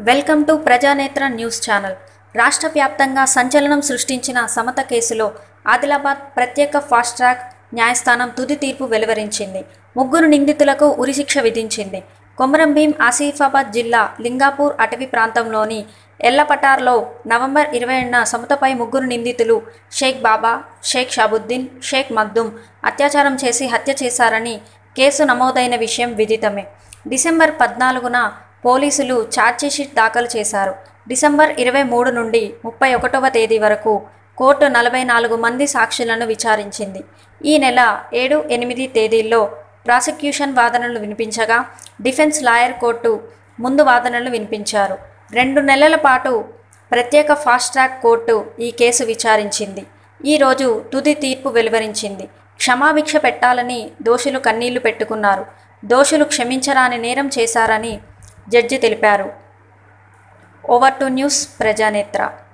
welcome to Prajanetra news channel రాష్ట్ర వ్యాప్తంగా సంచలనం సృష్టించిన సమత కేసులో ఆదిలాబాద్ ప్రత్యేక ఫాస్ట్ ట్రాక్ న్యాయస్థానం తుది తీర్పు వెలువరించింది ముగ్గురు నిందితులకు ఉరిశిక్ష విధించింది కొమరం భీం ఆసిఫాబాద్ జిల్లా లింగాపూర్ అటవీ ప్రాంతంలోని ఎల్లపటార్లో నవంబర్ ఇరవైన సమతపై ముగ్గురు నిందితులు షేక్ బాబా షేక్ షాబుద్దీన్ షేక్ మగ్దుమ్ అత్యాచారం చేసి హత్య చేశారని కేసు నమోదైన విషయం విదితమే డిసెంబర్ పద్నాలుగున పోలీసులు ఛార్జిషీట్ దాఖలు చేశారు డిసెంబర్ ఇరవై మూడు నుండి ముప్పై ఒకటవ తేదీ వరకు కోర్టు నలభై నాలుగు మంది సాక్షులను విచారించింది ఈ నెల ఏడు ఎనిమిది తేదీల్లో ప్రాసిక్యూషన్ వాదనలు వినిపించగా డిఫెన్స్ లాయర్ కోర్టు ముందు వాదనలు వినిపించారు రెండు నెలల పాటు ప్రత్యేక ఫాస్ట్ ట్రాక్ కోర్టు ఈ కేసు విచారించింది ఈరోజు తుది తీర్పు వెలువరించింది క్షమాభిక్ష పెట్టాలని దోషులు కన్నీళ్లు పెట్టుకున్నారు దోషులు క్షమించరాని నేరం చేశారని జడ్జి తెలిపారు ఓవర్ టు న్యూస్ ప్రజానేత్ర